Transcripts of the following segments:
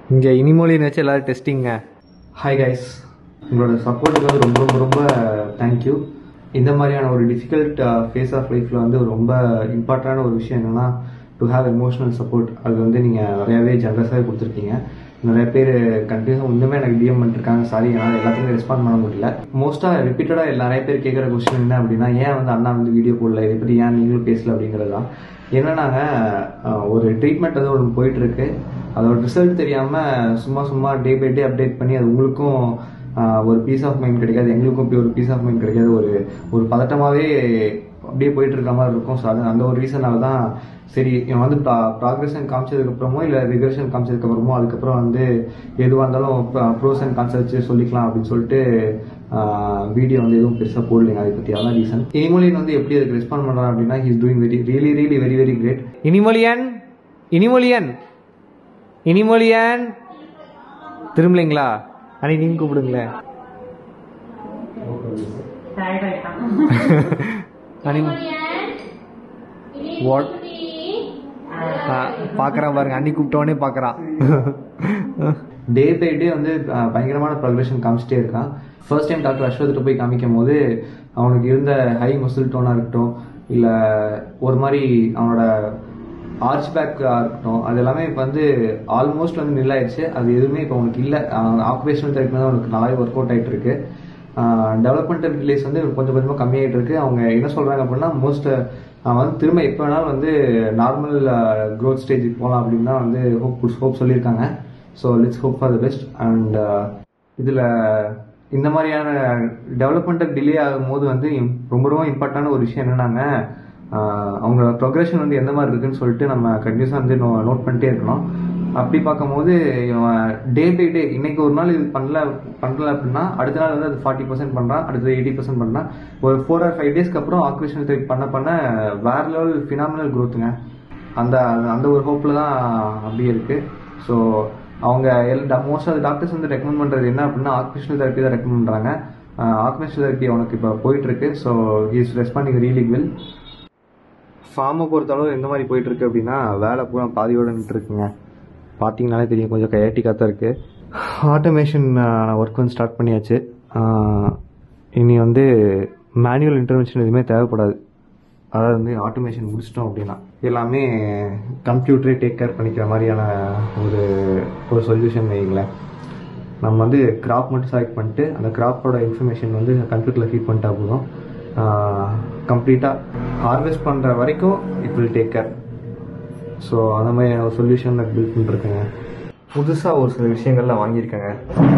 இங்கே இனிமொழி வச்சு எல்லோரும் டெஸ்டிங்க ஹாய் கைஸ் உங்களோட சப்போர்ட்டுக்கு வந்து ரொம்ப ரொம்ப ரொம்ப தேங்க்யூ இந்த மாதிரியான ஒரு டிஃபிகல்ட் ஃபேஸ் ஆஃப் லைஃப்பில் வந்து ரொம்ப இம்பார்ட்டண்டான ஒரு விஷயம் என்னென்னா டு ஹேவ் எமோஷனல் சப்போர்ட் அது வந்து நீங்கள் நிறையாவே ஜென்ரஸாகவே கொடுத்துருக்கீங்க நிறைய பேர் கண்டினியூஸாக இன்னுமே எனக்கு டிஎம் பண்ணிருக்காங்க சாரி என்னால் எல்லாத்தையுமே ரெஸ்பாண்ட் பண்ண முடியல மோஸ்ட்டாக ரிப்பீட்டடாக நிறைய பேர் கேட்குற கொஸ்டின் என்ன அப்படின்னா ஏன் வந்து அண்ணா வந்து வீடியோ போடல இதை பற்றி ஏன் நீங்களும் பேசல அப்படிங்கிறது தான் என்னன்னாங்க அஹ், ஒரு ட்ரீட்மெண்ட் வந்து ஒன்று போயிட்டு இருக்கு அதோட ரிசல்ட் தெரியாமல் சும்மா சும்மா டே பை டே அப்டேட் பண்ணி அது உங்களுக்கும் ஆஹ் ஒரு பீஸ் ஆஃப் மைண்ட் கிடைக்காது எங்களுக்கும் இப்படி ஒரு பீஸ் ஆஃப் மைண்ட் கிடைக்காது ஒரு ஒரு பதட்டமாகவே அப்படியே போயிட்டு இருக்க மாதிரி இருக்கும் ஸோ அது அந்த ஒரு ரீசனால தான் சரி இவன் வந்து ப்ராக்ரஷன் காமிச்சதுக்கப்புறமோ இல்லை ரிகரேஷன் காமிச்சதுக்கப்புறமோ அதுக்கப்புறம் வந்து எதுவாக இருந்தாலும் ப்ரோஸ் அண்ட் கான்ஸ் வச்சு சொல்லிக்கலாம் அப்படின்னு சொல்லிட்டு வீடியோ வந்து எதுவும் பெருசாக போடலைங்க அதை பற்றி அதான் ரீசன் இனிமொழியன் வந்து எப்படி அதுக்கு ரெஸ்பாண்ட் பண்ணுறான் அப்படின்னா he's doing very really really very very great Inimozhiyan Inimozhiyan Inimozhiyan திரும்பலைங்களா அனி நீங்க கூப்பிடுங்களேன் அனி வாட் பார்க்குறான் பாருங்க அன்னி கூப்பிட்டோடனே பார்க்குறான் டே பை டே வந்து அஹ், பயங்கரமான ப்ரொக்ரெஷன் காமிச்சிட்டே இருக்கான் ஃபர்ஸ்ட் டைம் டாக்டர் அஸ்வத்திட்ட போய் காமிக்கும் போது அவனுக்கு இருந்த ஹை மசில் டோனாக இருக்கட்டும் இல்லை ஒரு மாதிரி அவனோட ஆர்ச் பேக்காக இருக்கட்டும் அது எல்லாமே இப்போ வந்து ஆல்மோஸ்ட் வந்து நில்லாயிடுச்சு அது எதுவுமே இப்போ உனக்கு இல்லை ஆக்குபேஷனல் தெரப்பி தான் உனக்கு நல்லாவே ஒர்க் அவுட் ஆகிட்டு இருக்கு டெவலப்மெண்டல் டிலேஸ் வந்து கொஞ்சம் கொஞ்சமாக கம்மியாயிட்டு இருக்கு அவங்க என்ன சொல்றாங்க அப்படின்னா மோஸ்ட் அவன் வந்து திரும்ப எப்போ வேணாலும் வந்து நார்மல் க்ரோத் ஸ்டேஜுக்கு போகலாம் அப்படின்னு தான் வந்து ஹோப் ஹோப் சொல்லியிருக்காங்க so let's hope for the best and இதில் இந்த மாதிரியான டெவலப்மெண்டல் டிலே ஆகும்போது வந்து im- ரொம்ப ரொம்ப இம்பார்ட்டண்டான ஒரு விஷயம் என்னன்னாங்க ஆஹ் அவங்களோட ப்ரொக்ரெஷன் வந்து எந்த மாதிரி இருக்குன்னு சொல்லிட்டு நம்ம கண்டினியூஸாக வந்து நோட் பண்ணிட்டே இருக்கணும் அப்படி பார்க்கும்போது இவன் டே பை டே இன்னைக்கு ஒரு நாள் இது பண்ணல பண்ணல அப்படின்னா அடுத்த நாள் வந்து அது ஃபார்ட்டி பர்சன்ட் பண்ணுறான் அடுத்தது எயிட்டி பர்சன்ட் பண்ணுறான் ஒரு ஃபோர் ஆர் ஃபைவ் டேஸ்க்கு அப்புறம் ஆக்குபேஷனல் தெரப்பி பண்ண பண்ண வேற லெவல் ஃபினாமினல் க்ரோத்துங்க அந்த அந்த ஒரு ஹோப்பில் தான் அப்படியே இருக்கு ஸோ அவங்க எல் மோஸ்ட் ஆஃப் டாக்டர்ஸ் வந்து ரெக்கமெண்ட் பண்ணுறது என்ன அப்படின்னா ஆக்குபேஷனல் தெரப்பி தான் ரெக்கமெண்ட் பண்ணுறாங்க ஆக்குபேஷனல் தெரப்பி அவனுக்கு இப்போ போயிட்டு இருக்கு so he's responding really well ஃபார்மை பொறுத்தளவு எந்த மாதிரி போயிட்டு இருக்கு அப்படின்னா வேலை பூரா பாதியோட நின்றுருக்குங்க பார்த்தீங்கனாலே தெரியும் கொஞ்சம் கயட்டிக்காக தான் இருக்கு ஆட்டோமேஷன் ஒர்க் வந்து ஸ்டார்ட் பண்ணியாச்சு ஆஹ் இனி வந்து மேனுவல் இன்டர்வென்ஷன் எதுவுமே தேவைப்படாது அதாவது வந்து ஆட்டோமேஷன் முடிச்சிட்டோம் அப்படின்னா எல்லாமே கம்ப்யூட்டரே டேக் கேர் பண்ணிக்கிற மாதிரியான ஒரு ஒரு சொல்யூஷன் வைங்களேன் நம்ம வந்து கிராப் மட்டும் செலக்ட் பண்ணிட்டு அந்த கிராப்போட இன்ஃபர்மேஷன் வந்து கம்ப்யூட்டரில் ஃபீட் பண்ணிட்டா போதும் கம்ப்ளீட்டாக ஹார்வெஸ்ட் பண்ணுற வரைக்கும் it will take care so அந்த மாதிரி ஒரு சொல்யூஷன் பில்ட் பண்ணிருக்கேங்க புதுசாக ஒரு சில விஷயங்கள்லாம் வாங்கியிருக்கேங்க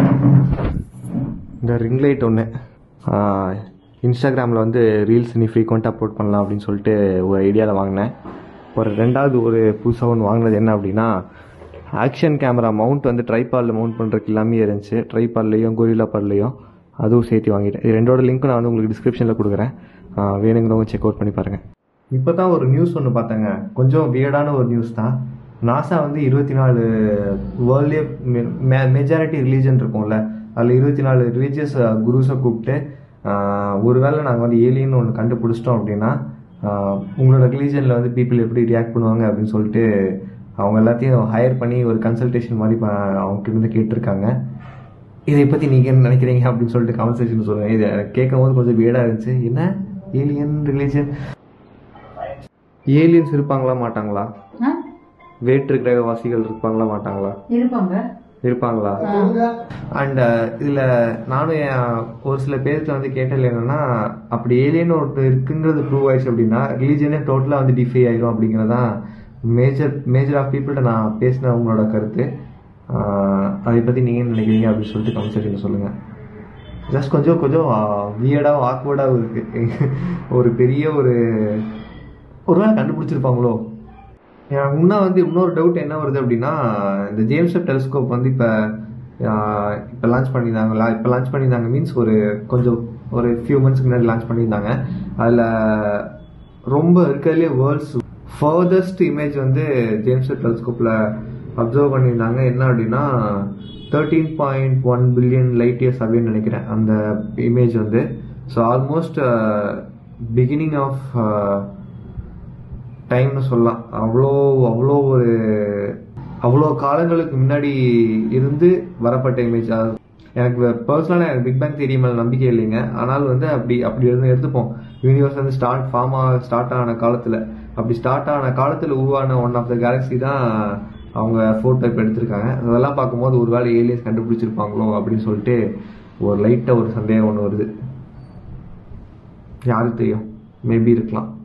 இந்த ரிங் லைட் ஒன்று இன்ஸ்டாகிராமில் வந்து ரீல்ஸ் நீ ஃப்ரீக்வெண்ட்டாக அப்லோட் பண்ணலாம் அப்படின்னு சொல்லிட்டு ஒரு ஐடியாவில் வாங்கினேன் ஒரு ரெண்டாவது ஒரு புதுசாக ஒன்று வாங்கினது என்ன அப்படின்னா ஆக்ஷன் கேமரா மவுண்ட் வந்து ட்ரைபாலில் மவுண்ட் பண்ணுறதுக்கு எல்லாமே இருந்துச்சு ட்ரைபால்லையும் கொரில்லா பால்லையும் அதுவும் சேர்த்து வாங்கிட்டேன் இது ரெண்டோட லிங்க்கும் நான் வந்து உங்களுக்கு டிஸ்கிரிப்ஷனில் கொடுக்குறேன் ஆஹ் வேணுங்கிறவங்க செக் அவுட் பண்ணி பாருங்கள் இப்போ தான் ஒரு நியூஸ் ஒன்று பார்த்தேங்க கொஞ்சம் வியர்டான ஒரு நியூஸ் தான் நாசா வந்து இருபத்தி நாலு வேர்ல்ட்லேயே மெஜாரிட்டி ரிலீஜன் இருக்கும்ல அதில் இருபத்தி நாலு ரிலீஜியஸ் குருஸை கூப்பிட்டு ஆஹ், ஒருவேளை நாங்கள் வந்து ஏலியன் ஒன்று கண்டுபிடிச்சிட்டோம் அப்படின்னா ஆஹ், உங்களோட ரிலீஜனில் வந்து பீப்புள் எப்படி ரியாக்ட் பண்ணுவாங்க அப்படின்னு சொல்லிட்டு அவங்க எல்லாத்தையும் ஹையர் பண்ணி ஒரு கன்சல்டேஷன் மாதிரி ப- அவங்க கிட்ட இருந்து கேட்டிருக்காங்க இதை பற்றி நீங்கள் என்ன நினைக்கிறீங்க அப்படின்னு சொல்லிட்டு கன்வர்சேஷன் சொல்லுவேன் இதை கேட்கும் போது கொஞ்சம் வீடாக இருந்துச்சு என்ன ஏலியன் ரிலீஜன் ஏலியன்ஸ் இருப்பாங்களா மாட்டாங்களா ஆ? வேற்று கிரகவாசிகள் இருப்பாங்களா மாட்டாங்களா இருப்பாங்க இருப்பாங்களா அண்ட் இதுல நானும் என் ஒரு சில பேர்கிட்ட வந்து கேட்டது என்னன்னா அப்படி ஏலியன் ஒருத்தர் இருக்குங்கிறது ப்ரூவ் ஆயிடுச்சு அப்படின்னா ரிலீஜனே டோட்டலா வந்து டிஃபை ஆயிரும் அப்படிங்கறதான் மேஜர் மேஜர் ஆஃப் பீப்புள்கிட்ட நான் பேசின உங்களோட கருத்து ஆஹ் அதை பத்தி நீங்க என்ன நினைக்கிறீங்க அப்படின்னு சொல்லிட்டு கமெண்ட் செக்ஷன்ல சொல்லுங்க ஜஸ்ட் கொஞ்சம் கொஞ்சம் வியர்டாகவும் ஆக்வர்டாகவும் இருக்கு ஒரு பெரிய ஒரு ஒருவேளை கண்டுபிடிச்சிருப்பாங்களோ எனக்கு இன்னும் வந்து இன்னொரு டவுட் என்ன வருது அப்படின்னா இந்த ஜேம்ஸ் வெப் டெலிஸ்கோப் வந்து இப்போ இப்போ லான்ச் பண்ணியிருந்தாங்களா இப்போ லான்ச் பண்ணியிருந்தாங்க மீன்ஸ் ஒரு கொஞ்சம் ஒரு ஃபியூ மந்த்ஸ்க்கு முன்னாடி லான்ச் பண்ணியிருந்தாங்க அதில் ரொம்ப இருக்கிறதுலே வேர்ல்ட்ஸ் ஃபர்தஸ்ட் இமேஜ் வந்து ஜேம்ஸ் வெப் டெலிஸ்கோப்பில் அப்சர்வ் பண்ணியிருந்தாங்க என்ன அப்படின்னா thirteen point one billion light years அப்படின்னு நினைக்கிறேன் அந்த இமேஜ் வந்து ஸோ ஆல்மோஸ்ட் பிகினிங் ஆஃப் டைம்னு சொல்லலாம் அவ்வளோ அவ்வளோ ஒரு அவ்வளோ காலங்களுக்கு முன்னாடி இருந்து வரப்பட்ட இமேஜ் எனக்கு பர்சனலாக எனக்கு பிக் பேங் தியரி மேலே நம்பிக்கை இல்லைங்க ஆனால் வந்து அப்படி அப்படி இருந்து எடுத்துப்போம் யூனிவர்ஸ் வந்து ஸ்டார்ட் ஃபார்ம் ஆக ஸ்டார்ட் ஆன காலத்தில் அப்படி ஸ்டார்ட் ஆன காலத்தில் உருவான ஒன் ஆஃப் த கேலக்ஸி தான் அவங்க ஃபோட்டோ இப்போ எடுத்திருக்காங்க அதெல்லாம் பார்க்கும்போது ஒரு வேளை ஏலியன்ஸ் கண்டுபிடிச்சிருப்பாங்களோ அப்படின்னு சொல்லிட்டு ஒரு லைட்டாக ஒரு சந்தேகம் ஒன்று வருது யாருக்கு தெரியும் மேபி இருக்கலாம்